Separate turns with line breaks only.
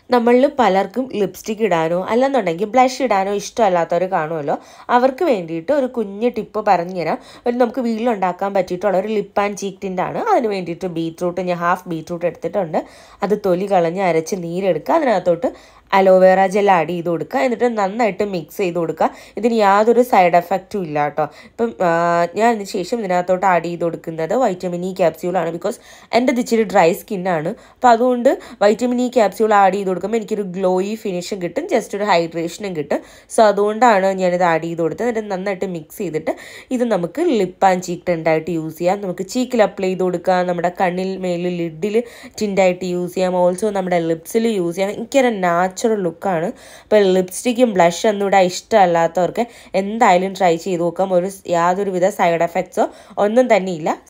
നമ്മളിൽ പലർക്കും ലിപ്സ്റ്റിക് ഇടാനോ അല്ലെന്നുണ്ടെങ്കിൽ ബ്ലഷ് ഇടാനോ ഇഷ്ടമല്ലാത്തവർ കാണുമല്ലോ അവർക്ക് വേണ്ടിയിട്ട് ഒരു കുഞ്ഞ് ടിപ്പ് പറഞ്ഞുതരാം ഒരു നമുക്ക് വീട്ടിലുണ്ടാക്കാൻ പറ്റിയിട്ടുള്ള ഒരു ലിപ്പ് ആൻഡ് ചീക്ക് ടിൻ്റ് ആണ് അതിന് വേണ്ടിയിട്ട് ബീറ്റ്റൂട്ട് ഞാൻ ഹാഫ് ബീറ്റ്റൂട്ട് എടുത്തിട്ടുണ്ട് അത് തൊലി കളഞ്ഞ് അരച്ച് നീരെടുക്കുക അതിനകത്തോട്ട് അലോവേറ ജെൽ ആഡ് ചെയ്ത് കൊടുക്കുക എന്നിട്ട് നന്നായിട്ട് മിക്സ് ചെയ്ത് കൊടുക്കുക ഇതിന് യാതൊരു സൈഡ് എഫക്റ്റും ഇല്ല കേട്ടോ ഇപ്പം ആ, ഞാൻ അതിന് ശേഷം ഇതിനകത്തോട്ട് ആഡ് ചെയ്ത് കൊടുക്കുന്നത് വൈറ്റമിൻ ഇ ക്യാപ്സ്യൂളാണ് ബിക്കോസ് എൻ്റെ ഇത് ഇച്ചിരി ഡ്രൈ സ്കിന്നാണ് അപ്പോൾ അതുകൊണ്ട് വൈറ്റമിൻ ഇ ക്യാപ്സ്യൂൾ ആഡ് ചെയ്ത് കൊടുക്കുമ്പോൾ എനിക്കൊരു ഗ്ലോയി ഫിനിഷും കിട്ടും ജസ്റ്റ് ഒരു ഹൈഡ്രേഷനും കിട്ടും സോ അതുകൊണ്ടാണ് ഞാനിത് ആഡ് ചെയ്ത് കൊടുത്തത് എന്നിട്ട് നന്നായിട്ട് മിക്സ് ചെയ്തിട്ട് ഇത് നമുക്ക് ലിപ്പ് ആൻഡ് ചീക്ക് ടിൻ്റായിട്ട് യൂസ് ചെയ്യാം നമുക്ക് ചീക്കിൽ അപ്ലൈ ചെയ്ത് കൊടുക്കാം നമ്മുടെ കണ്ണിൽ മേലിൽ ലിഡിൽ ടിൻ്റായിട്ട് യൂസ് ചെയ്യാം ഓൾസോ നമ്മുടെ ലിപ്സിൽ യൂസ് ചെയ്യാം എനിക്കൊരു നാച്ചുറൽ ലുക്കാണ് അപ്പോൾ ലിപ്സ്റ്റിക്കും ബ്ലഷ് ഒന്നും ഇവിടെ ഇഷ്ടമല്ലാത്തവർക്ക് എന്തായാലും ട്രൈ ചെയ്ത് നോക്കാം ഒരു യാതൊരുവിധ സൈഡ് എഫക്ട്സോ ഒന്നും തന്നെ ഇല്ല